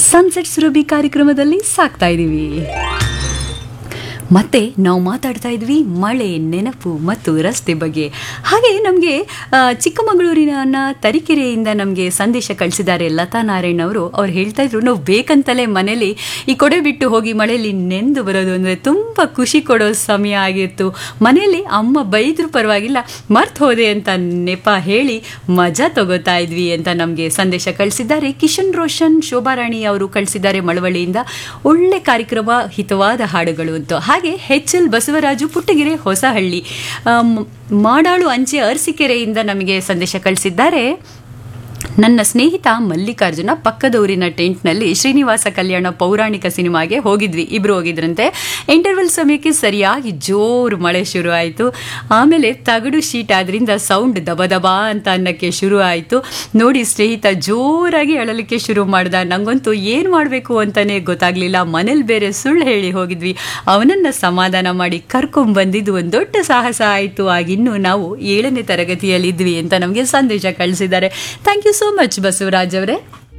sunset Surabhi ಕಾರ್ಯಕ್ರಮದಲ್ಲಿ ಸಾಕ್ತಾ ಇದ್ದೀವಿ ಮತ್ತೆ ನಾವು ಮಾತಾಡ್ತಾ ಇದ್ವಿ ಮಳೆ ನೆನಪು ಮತ್ತು ರಸ್ತೆ ಬಗ್ಗೆ ಹಾಗೆ ನಮಗೆ ಚಿಕ್ಕಮಗಳೂರಿನ ತರೀಕೆರೆಯಿಂದ ನಮಗೆ ಸಂದೇಶ ಕಳಿಸಿದ್ದಾರೆ ಲತಾ ನಾರಾಯಣ್ ಅವರು ಅವ್ರು ಹೇಳ್ತಾ ಇದ್ರು ನಾವು ಬೇಕಂತಲೇ ಮನೇಲಿ ಈ ಕೊಡೆ ಬಿಟ್ಟು ಹೋಗಿ ಮಳೆಯಲ್ಲಿ ನೆಂದು ಬರೋದು ಅಂದರೆ ತುಂಬ ಖುಷಿ ಕೊಡೋ ಸಮಯ ಆಗಿತ್ತು ಮನೆಯಲ್ಲಿ ಅಮ್ಮ ಬೈದ್ರು ಪರವಾಗಿಲ್ಲ ಮರ್ತು ಹೋದೆ ಅಂತ ನೆಪ ಹೇಳಿ ಮಜಾ ತಗೋತಾ ಇದ್ವಿ ಅಂತ ನಮಗೆ ಸಂದೇಶ ಕಳಿಸಿದ್ದಾರೆ ಕಿಶನ್ ರೋಷನ್ ಶೋಭಾರಾಣಿ ಅವರು ಕಳಿಸಿದ್ದಾರೆ ಮಳವಳ್ಳಿಯಿಂದ ಒಳ್ಳೆ ಕಾರ್ಯಕ್ರಮ ಹಿತವಾದ ಹಾಡುಗಳು ಅಂತ ಹಾಗೆ ಎಚ್ ಎಲ್ ಬಸವರಾಜು ಪುಟ್ಟಗೆರೆ ಹೊಸಹಳ್ಳಿ ಆಮ್, ಮಾಡಾಳು ಅಂಚೆ ಅರಸೀಕೆರೆಯಿಂದ ನಮಗೆ ಸಂದೇಶ ಕಳಿಸಿದ್ದಾರೆ ನನ್ನ ಸ್ನೇಹಿತ ಮಲ್ಲಿಕಾರ್ಜುನ ಪಕ್ಕದೂರಿನ ಟೆಂಟ್ನಲ್ಲಿ ಶ್ರೀನಿವಾಸ ಕಲ್ಯಾಣ ಪೌರಾಣಿಕ ಸಿನಿಮಾಗೆ ಹೋಗಿದ್ವಿ ಇಬ್ರು ಹೋಗಿದ್ರಂತೆ ಇಂಟರ್ವಲ್ ಸಮಯಕ್ಕೆ ಸರಿಯಾಗಿ ಜೋರು ಮಳೆ ಶುರು ಆಯಿತು ಆಮೇಲೆ ತಗಡು ಶೀಟ್ ಆದ್ರಿಂದ ಸೌಂಡ್ ದಬ ದಬ ಅಂತ ಅನ್ನಕ್ಕೆ ಶುರು ಆಯಿತು ನೋಡಿ ಸ್ನೇಹಿತ ಜೋರಾಗಿ ಅಳಲಿಕ್ಕೆ ಶುರು ಮಾಡ್ದ ನಂಗಂತೂ ಏನು ಮಾಡಬೇಕು ಅಂತಾನೆ ಗೊತ್ತಾಗ್ಲಿಲ್ಲ ಮನೇಲಿ ಬೇರೆ ಸುಳ್ಳು ಹೇಳಿ ಹೋಗಿದ್ವಿ ಅವನನ್ನ ಸಮಾಧಾನ ಮಾಡಿ ಕರ್ಕೊಂಡ್ ಬಂದಿದ್ದು ಒಂದು ದೊಡ್ಡ ಸಾಹಸ ಆಯಿತು ಆಗಿನ್ನು ನಾವು ಏಳನೇ ತರಗತಿಯಲ್ಲಿದ್ವಿ ಅಂತ ನಮಗೆ ಸಂದೇಶ ಕಳಿಸಿದ್ದಾರೆ thank you so much Basavaraj ಅವರೇ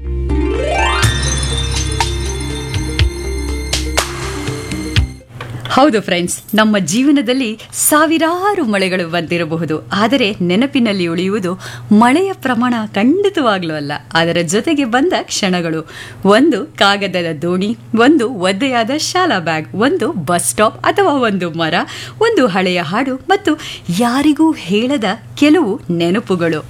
ಹೌದು ಫ್ರೆಂಡ್ಸ್ ನಮ್ಮ ಜೀವನದಲ್ಲಿ ಸಾವಿರಾರು ಮಳೆಗಳು ಬಂದಿರಬಹುದು ಆದರೆ ನೆನಪಿನಲ್ಲಿ ಉಳಿಯುವುದು ಮಳೆಯ ಪ್ರಮಾಣ ಖಂಡಿತವಾಗ್ಲೂ ಅಲ್ಲ ಅದರ ಜೊತೆಗೆ ಬಂದ ಕ್ಷಣಗಳು ಒಂದು ಕಾಗದದ ದೋಣಿ ಒಂದು ಒದ್ದೆಯಾದ ಶಾಲಾ ಬ್ಯಾಗ್ ಒಂದು ಬಸ್ ಸ್ಟಾಪ್ ಅಥವಾ ಒಂದು ಮರ ಒಂದು ಹಳೆಯ ಹಾಡು ಮತ್ತು ಯಾರಿಗೂ ಹೇಳದ ಕೆಲವು ನೆನಪುಗಳು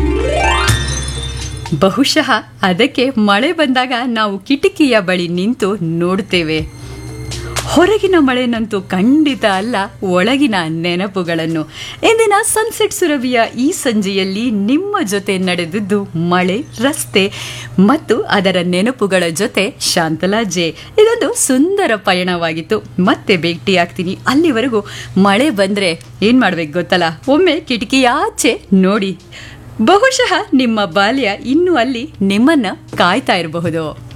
ಬಹುಶಃ ಅದಕ್ಕೆ ಮಳೆ ಬಂದಾಗ ನಾವು ಕಿಟಕಿಯ ಬಳಿ ನಿಂತು ನೋಡುತ್ತೇವೆ ಹೊರಗಿನ ಮಳೆನಂತೂ ಖಂಡಿತ ಅಲ್ಲ ಒಳಗಿನ ನೆನಪುಗಳನ್ನು ಇಂದಿನ ಸನ್ಸೆಟ್ ಸುರಭಿಯ ಈ ಸಂಜೆಯಲ್ಲಿ ನಿಮ್ಮ ಜೊತೆ ನಡೆದಿದ್ದು ಮಳೆ ರಸ್ತೆ ಮತ್ತು ಅದರ ನೆನಪುಗಳ ಜೊತೆ ಶಾಂತಲಾ ಜೆ ಇದೊಂದು ಸುಂದರ ಪಯಣವಾಗಿತ್ತು ಮತ್ತೆ ಭೇಟಿಯಾಗ್ತೀನಿ ಅಲ್ಲಿವರೆಗೂ ಮಳೆ ಬಂದರೆ ಏನು ಮಾಡ್ಬೇಕು ಗೊತ್ತಲ್ಲ ಒಮ್ಮೆ ಕಿಟಕಿಯಾಚೆ ನೋಡಿ ಬಹುಶಃ ನಿಮ್ಮ ಬಾಲ್ಯ ಇನ್ನೂ ಅಲ್ಲಿ ನಿಮ್ಮನ್ನ ಕಾಯ್ತಾ ಇರಬಹುದು